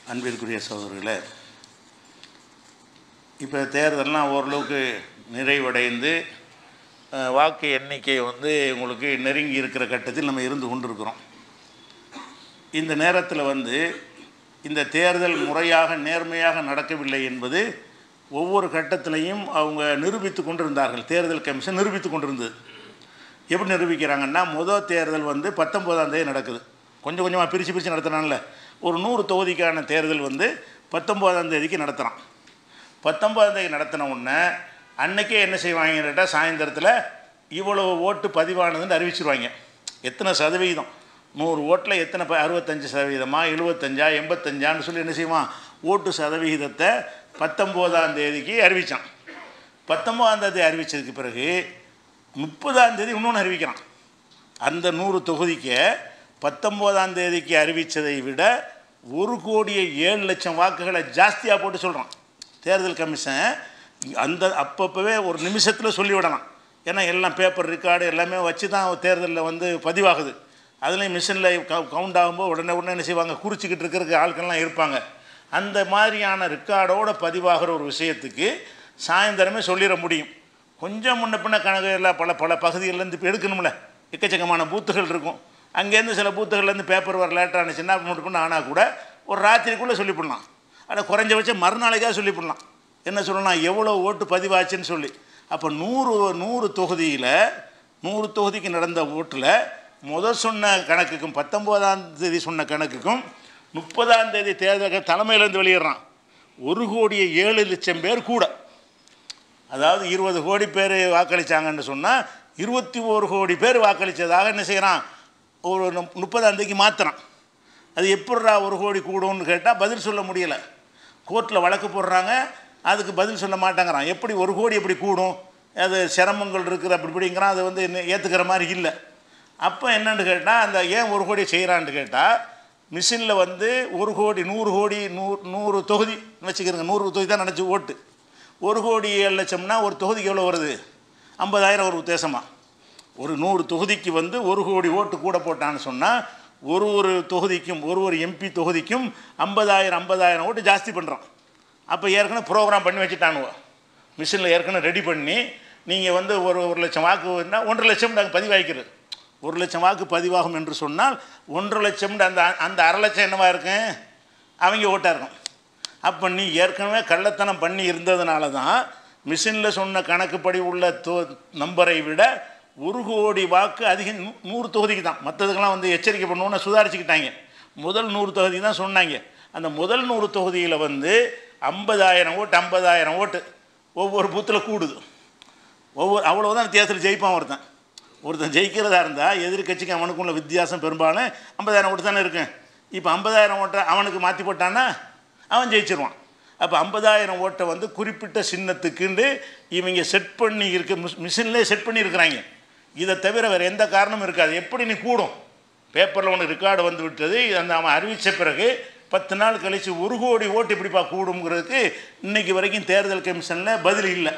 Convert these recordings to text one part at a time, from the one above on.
அன்பிற்குரிய சகோதரர்களே இப்போ தேர்தல்லாம் ஓரளவுக்கு நிறைவடைந்து அஹ், வாக்கு எண்ணிக்கை வந்து உங்களுக்கு நெருங்கி இருக்கிற கட்டத்தில் நம்ம இருந்து கொண்டிருக்கிறோம் இந்த நேரத்தில் வந்து இந்த தேர்தல் முறையாக நேர்மையாக நடக்கவில்லை என்பது ஒவ்வொரு கட்டத்திலையும் அவங்க நிரூபித்து கொண்டிருந்தார்கள் தேர்தல் கமிஷன் நிரூபித்து கொண்டிருந்தது எப்படி நிரூபிக்கிறாங்கன்னா முதல் தேர்தல் வந்து பத்தொம்போதாம் தேதி நடக்குது கொஞ்சம் கொஞ்சமாக பிரித்து பிரித்து நடத்துனான்ல ஒரு நூறு தொகுதிக்கான தேர்தல் வந்து பத்தொம்போதாம் தேதிக்கு நடத்துகிறான் பத்தொம்போதாம் தேதி நடத்தின உடனே அன்னைக்கே என்ன செய்வாங்கன்னு கேட்டால் சாயந்தரத்தில் இவ்வளவு ஓட்டு பதிவானதுன்னு அறிவிச்சிருவாங்க எத்தனை சதவீதம் நூறு ஓட்டில் எத்தனை ப அறுபத்தஞ்சு சதவீதமா எழுபத்தஞ்சா எண்பத்தஞ்சான்னு சொல்லி என்ன செய்வான் ஓட்டு சதவிகிதத்தை பத்தொம்போதாம் தேதிக்கு அறிவித்தான் பத்தொம்போதாம் தேதி அறிவித்ததுக்கு பிறகு முப்பதாம் தேதி இன்னொன்று அறிவிக்கிறான் அந்த நூறு தொகுதிக்கு பத்தொம்போதாம் தேதிக்கு அறிவித்ததை விட ஒரு கோடியே ஏழு லட்சம் வாக்குகளை ஜாஸ்தியாக போட்டு சொல்கிறான் தேர்தல் கமிஷன் அந்த அப்பப்போவே ஒரு நிமிஷத்தில் சொல்லிவிடலாம் ஏன்னா எல்லாம் பேப்பர் ரெக்கார்டு எல்லாமே வச்சு தான் தேர்தலில் வந்து பதிவாகுது அதுலேயும் மிஷினில் கவுண்ட் ஆகும்போது உடனே உடனே என்ன செய்வாங்க குறிச்சிக்கிட்டு இருக்கிறதுக்கு ஆட்கள்லாம் இருப்பாங்க அந்த மாதிரியான ரெக்கார்டோட பதிவாகிற ஒரு விஷயத்துக்கு சாயந்தரமே சொல்லிட முடியும் கொஞ்சம் முன்ன பின்ன கணக்கு எல்லாம் பல பல பகுதிகள்லேருந்து இப்போ எடுக்கணும்ல எக்கச்சக்கமான பூத்துகள் இருக்கும் அங்கேருந்து சில பூத்துகள்லேருந்து பேப்பர் வர லேட் ஆனிச்சுன்னா முன்ன பின்ன ஆனால் கூட ஒரு ராத்திரிக்குள்ளே சொல்லிவிடலாம் ஆனால் குறைஞ்சபட்சம் மறுநாளைக்காக சொல்லிவிடலாம் என்ன சொல்லலாம் எவ்வளோ ஓட்டு பதிவாச்சுன்னு சொல்லி அப்போ நூறு நூறு தொகுதியில் நூறு தொகுதிக்கு நடந்த ஓட்டில் முதல் சொன்ன கணக்குக்கும் பத்தொம்போதாம் தேதி சொன்ன கணக்குக்கும் முப்பதாம் தேதி தேர்தல் தலைமையிலேருந்து வெளியிடுறான் ஒரு கோடியே ஏழு லட்சம் பேர் கூட அதாவது இருபது கோடி பேர் வாக்களித்தாங்கன்னு சொன்னால் இருபத்தி ஒரு கோடி பேர் வாக்களித்ததாக என்ன செய்கிறான் ஒரு நுப்- முப்பதாம் தேதிக்கு மாற்றுறான் அது எப்படிடா ஒரு கோடி கூடும்னு கேட்டால் பதில் சொல்ல முடியலை கோர்ட்டில் வழக்கு போடுறாங்க அதுக்கு பதில் சொல்ல மாட்டேங்கிறான் எப்படி ஒரு கோடி எப்படி கூடும் அது சிரமங்கள் இருக்குது அப்படி இப்படிங்கிறான் அது வந்து ஏற்றுக்கிற மாதிரி இல்லை அப்போ என்னன்னு கேட்டால் அந்த ஏன் ஒரு கோடி செய்கிறான்னு கேட்டால் மிஷினில் வந்து ஒரு கோடி நூறு கோடி நூறு நூறு தொகுதி வச்சுக்கிறங்க நூறு தொகுதி தான் நினச்சி ஓட்டு ஒரு கோடி ஏழு லட்சம்னா ஒரு தொகுதிக்கு எவ்வளோ வருது ஐம்பதாயிரம் ஒரு உத்தேசமாக ஒரு நூறு தொகுதிக்கு வந்து ஒரு கோடி ஓட்டு கூட போட்டான்னு சொன்னால் ஒரு ஒரு தொகுதிக்கும் ஒரு ஒரு எம்பி தொகுதிக்கும் ஐம்பதாயிரம் ஐம்பதாயிரம் ஓட்டு ஜாஸ்தி பண்ணுறான் அப்போ ஏற்கனவே ப்ரோக்ராம் பண்ணி வச்சுட்டானுவோ மிஷினில் ஏற்கனவே ரெடி பண்ணி நீங்கள் வந்து ஒரு ஒரு லட்சம் வாக்குன்னா ஒன்றரை லட்சம் நாங்கள் பதிவாய்க்கிறது ஒரு லட்சம் வாக்கு பதிவாகும் என்று சொன்னால் ஒன்றரை லட்சம் அந்த அந்த அரை லட்சம் என்னவா இருக்கும் அவங்க ஓட்டாக இருக்கும் அப்போ நீ ஏற்கனவே கள்ளத்தனம் பண்ணி இருந்ததுனால தான் மிஷினில் சொன்ன கணக்குப்படி உள்ள தோ நம்பரை விட ஒரு கோடி வாக்கு அதிகம் நூ- நூறு தொகுதிக்கு தான் மற்றதுக்கெல்லாம் வந்து எச்சரிக்கை பண்ணுவோன்னு சுதாரிச்சுக்கிட்டாங்க முதல் நூறு தொகுதி தான் சொன்னாங்க அந்த முதல் நூறு தொகுதியில் வந்து ஐம்பதாயிரம் ஓட்டு ஐம்பதாயிரம் ஓட்டு ஒவ்வொரு பூத்தில் கூடுது ஒவ்வொரு அவ்வளோதான் வித்தியாசத்தில் ஜெயிப்பான் ஒருத்தன் ஒருத்தன் ஜெயிக்கிறதா இருந்தால் எதிர்க்கட்சிக்கு அவனுக்குள்ள வித்தியாசம் பெரும்பாலும் ஐம்பதாயிரம் ஓட்டு தானே இருக்கும் இப்போ ஐம்பதாயிரம் ஓட்டை அவனுக்கு மாற்றி போட்டான்னா அவன் ஜெயிச்சிருவான் அப்போ ஐம்பதாயிரம் ஓட்டை வந்து குறிப்பிட்ட சின்னத்துக்குண்டு இவங்க செட் பண்ணி இருக்க மிஸ் மிஷின்லேயே செட் பண்ணி இருக்கிறாங்க இதை தவிர வேறு எந்த காரணமும் இருக்காது எப்படி நீ கூடும் பேப்பரில் ஒன்று ரெக்கார்டு வந்து விட்டது அந்த அவன் அறிவித்த பிறகு பத்து நாள் கழித்து ஒரு கோடி ஓட்டு எப்படிப்பா கூடுங்கிறதுக்கு இன்னைக்கு வரைக்கும் தேர்தல் கமிஷனில் பதில் இல்லை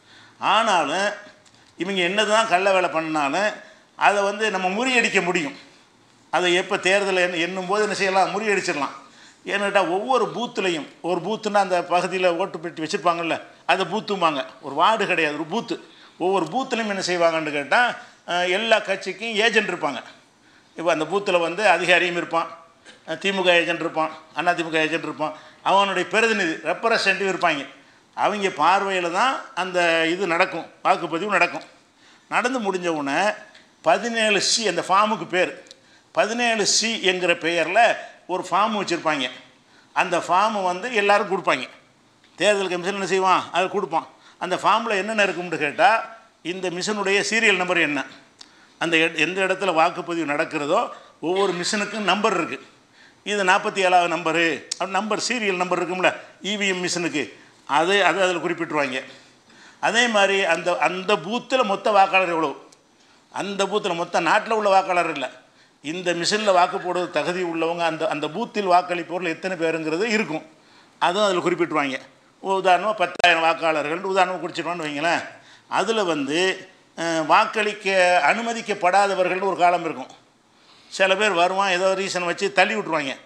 ஆனாலும் இவங்க என்னதான் கள்ள வேலை பண்ணாலும் அதை வந்து நம்ம முறியடிக்க முடியும் அதை எப்போ தேர்தல் எண் எண்ணும் போது என்ன செய்யலாம் முறியடிச்சிடலாம் ஏன்னுட்டா ஒவ்வொரு பூத்துலையும் ஒரு பூத்துன்னா அந்த பகுதியில் ஓட்டு பெட்டி வச்சுருப்பாங்கல்ல அதை பூத்தும்பாங்க ஒரு வார்டு கிடையாது ஒரு பூத்து ஒவ்வொரு பூத்துலையும் என்ன செய்வாங்கன்னு கேட்டால் எல்லா கட்சிக்கும் ஏஜென்ட் இருப்பாங்க இப்போ அந்த பூத்தில் வந்து அதிகாரியும் இருப்பான் அஹ் திமுக ஏஜென்ட் இருப்பான் அதிமுக ஏஜென்ட் இருப்பான் அவனுடைய பிரதிநிதி ரெப்ரசன்டேட்டிவ் இருப்பாங்க அவங்க பார்வையில் தான் அந்த இது நடக்கும் வாக்குப்பதிவு நடக்கும் நடந்து முடிஞ்ச உடனே பதினேழு சி அந்த ஃபார்முக்கு பேர் பதினேழு சி என்கிற பெயரில் ஒரு ஃபார்ம் வச்சுருப்பாங்க அந்த ஃபார்மை வந்து எல்லாரும் கொடுப்பாங்க தேர்தல் கமிஷன் என்ன செய்வான் அதை கொடுப்பான் அந்த ஃபார்மில் என்னென்ன இருக்கும்னு கேட்டால் இந்த மிஷினுடைய சீரியல் நம்பர் என்ன அந்த எட்- எந்த இடத்துல வாக்குப்பதிவு நடக்கிறதோ ஒவ்வொரு மிஷினுக்கும் நம்பர் இருக்குது இது நாற்பத்தி ஏழாவது நம்பரு அப்படி நம்பர் சீரியல் நம்பர் இருக்கும்ல இவிஎம் மிஷினுக்கு அது அது அதில் குறிப்பிட்டுருவாங்க அதே மாதிரி அந்த அந்த பூத்தில் மொத்த வாக்காளர் எவ்வளோ அந்த பூத்தில் மொத்த நாட்டில் உள்ள வாக்காளர் இல்லை இந்த மிஷினில் வாக்கு போடுவது தகுதி உள்ளவங்க அந்த அந்த பூத்தில் வாக்களிப்பவர்கள் எத்தனை பேருங்கிறது இருக்கும் அதுவும் அதில் குறிப்பிட்டுருவாங்க உதாரணமாக பத்தாயிரம் வாக்காளர்கள் உதாரணமாக குறிச்சிடுவான்னு வைங்களேன் அதில் வந்து அஹ், வாக்களிக்க அனுமதிக்கப்படாதவர்கள்னு ஒரு காலம் இருக்கும் சில பேர் வருவான் ஏதோ ரீசன் வச்சு தள்ளி விட்ருவாங்க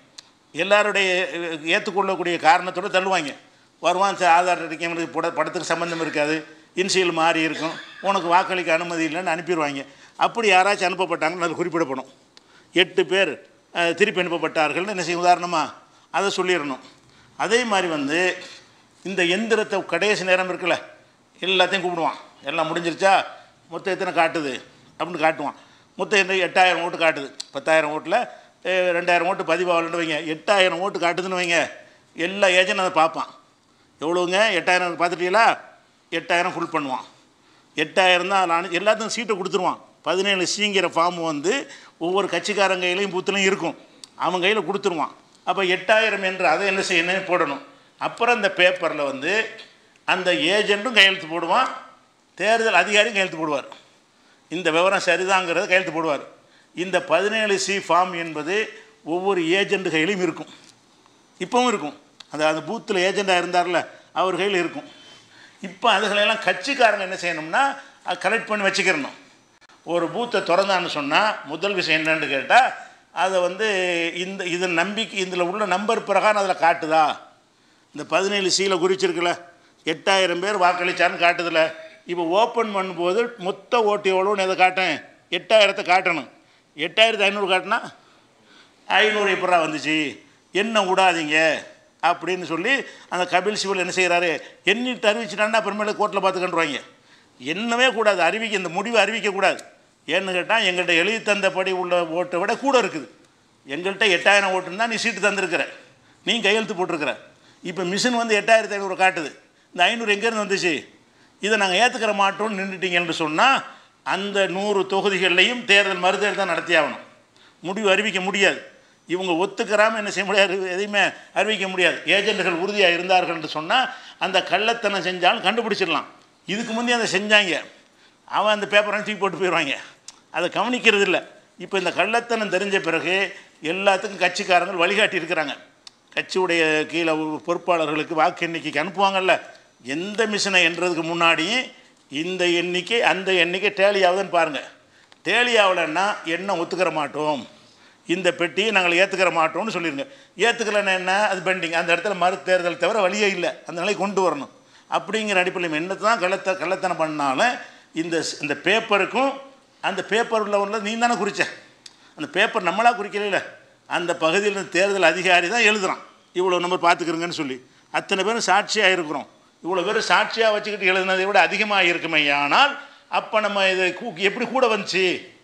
எல்லாருடைய அஹ், ஏற்றுக்கொள்ளக்கூடிய காரணத்தோடு தள்ளுவாங்க வருவான் சார் ஆதார் அடிக்க எங்களுக்கு பட படத்துக்கு சம்மந்தம் இருக்காது இன்சியல் மாறி இருக்கும் உனக்கு வாக்களிக்க அனுமதி இல்லைன்னு அனுப்பிடுவாங்க அப்படி யாராச்சும் அனுப்பப்பட்டாங்கன்னு அது குறிப்பிடப்படும் எட்டு பேர் அஹ், திருப்பி அனுப்பப்பட்டார்கள்னு என்ன செய்யும் உதாரணமாக அதை சொல்லிடணும் அதே மாதிரி வந்து இந்த எந்திரத்தை கடைசி நேரம் இருக்குல்ல எல்லாத்தையும் கூப்பிடுவான் எல்லாம் முடிஞ்சிருச்சா மொத்தம் எத்தனை காட்டுது அப்படின்னு காட்டுவான் மொத்தம் என்ன எட்டாயிரம் ஓட்டு காட்டுது பத்தாயிரம் ஓட்டில் ரெண்டாயிரம் ஓட்டு பதிவாகலன்னு வைங்க எட்டாயிரம் ஓட்டு காட்டுதுன்னு வைங்க எல்லா ஏஜென்ட் அதை பார்ப்பான் எவ்வளோங்க எட்டாயிரம் பார்த்துட்டீங்களா எட்டாயிரம் ஃபுல் பண்ணுவான் எட்டாயிரம் தான் அதில் அனு எல்லாத்துக்கும் சீட்டை கொடுத்துருவான் பதினேழு சிங்கிற ஃபார்ம் வந்து ஒவ்வொரு கட்சிக்காரங்க கையிலையும் பூத்துலையும் இருக்கும் அவன் கையில் கொடுத்துருவான் அப்போ எட்டாயிரம் என்று அதை என்ன செய்யணும் போடணும் அப்புறம் அந்த பேப்பரில் வந்து அந்த ஏஜெண்ட்டும் கையெழுத்து போடுவான் தேர்தல் அதிகாரியும் கையெழுத்து போடுவார் இந்த விவரம் சரிதாங்கிறத கையெழுத்து போடுவார் இந்த பதினேழு சி ஃபார்ம் என்பது ஒவ்வொரு ஏஜெண்ட் கையிலையும் இருக்கும் இப்போவும் இருக்கும் அந்த அந்த பூத்தில் ஏஜெண்டாக இருந்தார்ல அவர் கையில் இருக்கும் இப்போ அதுகளெல்லாம் கட்சிக்காரங்க என்ன செய்யணும்னா கலெக்ட் பண்ணி வச்சுக்கிறணும் ஒரு பூத்தை திறந்தான்னு சொன்னால் முதல் விஷயம் என்னன்னு கேட்டால் அதை வந்து இந்த இது நம்பிக்கை இதில் உள்ள நம்பர் பிரகாரம் அதில் காட்டுதா இந்த பதினேழு சீல குறிச்சிருக்குல்ல எட்டாயிரம் பேர் வாக்களிச்சான்னு காட்டுதில்ல இப்போ ஓப்பன் பண்ணும்போது மொத்த ஓட்டு எவ்வளோன்னு எதை காட்டேன் எட்டாயிரத்தை காட்டணும் எட்டாயிரத்து ஐநூறு காட்டினா ஐநூறு எப்படா வந்துச்சு என்ன விடாதீங்க அப்படின்னு சொல்லி அந்த கபில் சிவல் என்ன செய்கிறாரு எண்ணிட்டு அறிவிச்சிட்டான்னா அப்புறமேல கோர்ட்டில் பார்த்துக்கன்றுவாங்க என்னவே கூடாது அறிவிக்க இந்த முடிவை அறிவிக்கக்கூடாது ஏன்னு கேட்டால் எங்கள்கிட்ட எழுதி தந்தபடி உள்ள ஓட்டை விட கூட இருக்குது எங்கள்கிட்ட எட்டாயிரம் ஓட்டுன்னு தான் நீ சீட்டு தந்திருக்கிற நீ கையெழுத்து போட்டிருக்கிற இப்போ மிஷின் வந்து எட்டாயிரத்தி ஐநூறு காட்டுது இந்த ஐநூறு எங்கேருந்து வந்துச்சு இதை நாங்கள் ஏற்றுக்கிற மாட்டோம்னு நின்றுட்டீங்கன்னு சொன்னால் அந்த நூறு தொகுதிகள்லையும் தேர்தல் மறுதேர்தல் தான் நடத்தியாகணும் முடிவு அறிவிக்க முடியாது இவங்க ஒத்துக்கிறாமல் என்ன செய்ய முடியாது எதையுமே அறிவிக்க முடியாது ஏஜென்ட்டுகள் உறுதியாக இருந்தார்கள் என்று சொன்னால் அந்த கள்ளத்தனம் செஞ்சாலும் கண்டுபிடிச்சிடலாம் இதுக்கு முந்தைய அதை செஞ்சாங்க அவன் அந்த பேப்பரை தூக்கி போட்டு போயிடுவாங்க அதை கவனிக்கிறது இல்லை இப்போ இந்த கள்ளத்தனம் தெரிஞ்ச பிறகு எல்லாத்துக்கும் கட்சிக்காரங்கள் வழிகாட்டி இருக்கிறாங்க கட்சியுடைய கீழே உள்ள பொறுப்பாளர்களுக்கு வாக்கு எண்ணிக்கைக்கு அனுப்புவாங்கல்ல எந்த மிஷினை எண்றதுக்கு முன்னாடியும் இந்த எண்ணிக்கை அந்த எண்ணிக்கை டேலி ஆகுதுன்னு பாருங்கள் டேலி ஆகலைன்னா என்ன ஒத்துக்கிற மாட்டோம் இந்த பெட்டியை நாங்கள் ஏற்றுக்கிற மாட்டோம்னு சொல்லிடுங்க ஏற்றுக்கலைன்னா என்ன அது பெண்டிங் அந்த இடத்துல மறு தேர்தல் தவிர வழியே இல்லை அந்த நிலையை கொண்டு வரணும் அப்படிங்கிற அடிப்படையில் என்ன தான் கள்ளத்த கள்ளத்தனம் பண்ணாலும் இந்த ஸ்- இந்த பேப்பருக்கும் அந்த பேப்பரில் உள்ள நீ தானே குறிச்ச அந்த பேப்பர் நம்மளா குறிக்கல அந்த பகுதியில் இருந்த தேர்தல் அதிகாரி தான் எழுதுறான் இவ்வளோ நம்ம பார்த்துக்கிறோங்கன்னு சொல்லி அத்தனை பேரும் சாட்சியாக இருக்கிறோம் இவ்வளோ பேர் சாட்சியாக வச்சுக்கிட்டு எழுதுனதை விட அதிகமாக இருக்குமே ஆனால் அப்போ நம்ம இதை கூ- எப்படி கூட வந்துச்சு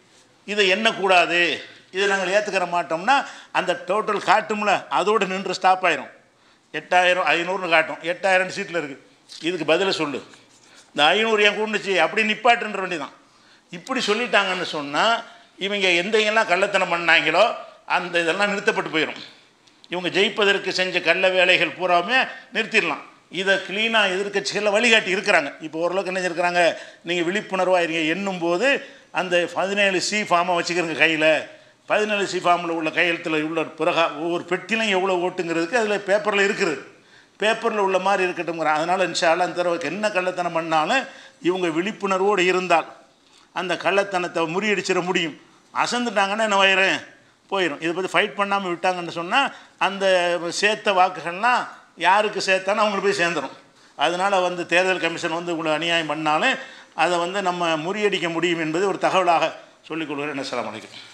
இதை எண்ணக்கூடாது இதை நாங்கள் ஏற்றுக்கிற மாட்டோம்னா அந்த டோட்டல் காட்டும்ல அதோடு நின்று ஸ்டாப் ஆயிரும் எட்டாயிரம் ஐநூறுன்னு காட்டும் எட்டாயிரம் சீட்டில் இருக்குது இதுக்கு பதிலை சொல்லு இந்த ஐநூறு ஏன் கூண்டுச்சு அப்படி நிப்பாட்டுன்ற வேண்டியதான் இப்படி சொல்லிட்டாங்கன்னு சொன்னால் இவங்க எந்தையெல்லாம் கள்ளத்தனம் பண்ணாங்களோ அந்த இதெல்லாம் நிறுத்தப்பட்டு போயிடும் இவங்க ஜெயிப்பதற்கு செஞ்ச கள்ள வேலைகள் பூராவுமே நிறுத்திடலாம் இதை க்ளீனாக எதிர்க்கட்சிகளில் வழிகாட்டி இருக்கிறாங்க இப்போ ஓரளவுக்கு என்ன இருக்கிறாங்க நீங்கள் விழிப்புணர்வாக இருங்க எண்ணும் போது அந்த பதினேழு சி ஃபார்மை வச்சுக்கிறங்க கையில் பதினேழு சி ஃபார்மில் உள்ள கையெழுத்தில் உள்ள பிறகா ஒவ்வொரு பெட்டிலையும் எவ்வளோ ஓட்டுங்கிறதுக்கு அதில் பேப்பரில் இருக்குது பேப்பரில் உள்ள மாதிரி இருக்கட்டும்ங்கிற அதனால் இன்ஷால்லாம் அந்த தடவை என்ன கள்ளத்தனம் பண்ணாலும் இவங்க விழிப்புணர்வோடு இருந்தால் அந்த கள்ளத்தனத்தை முறியடிச்சிட முடியும் அசந்துட்டாங்கன்னா என்ன வயிறேன் போயிடும் இதை பற்றி ஃபைட் பண்ணாமல் விட்டாங்கன்னு சொன்னால் அந்த சேர்த்த வாக்குகள்லாம் யாருக்கு சேர்த்தானோ அவங்களுக்கு போய் சேர்ந்துடும் அதனால் வந்து தேர்தல் கமிஷன் வந்து உங்களை அநியாயம் பண்ணாலும் அதை வந்து நம்ம முறியடிக்க முடியும் என்பது ஒரு தகவலாக சொல்லிக் கொள்கிறேன் அஸ்ஸலாமு அலைக்கும்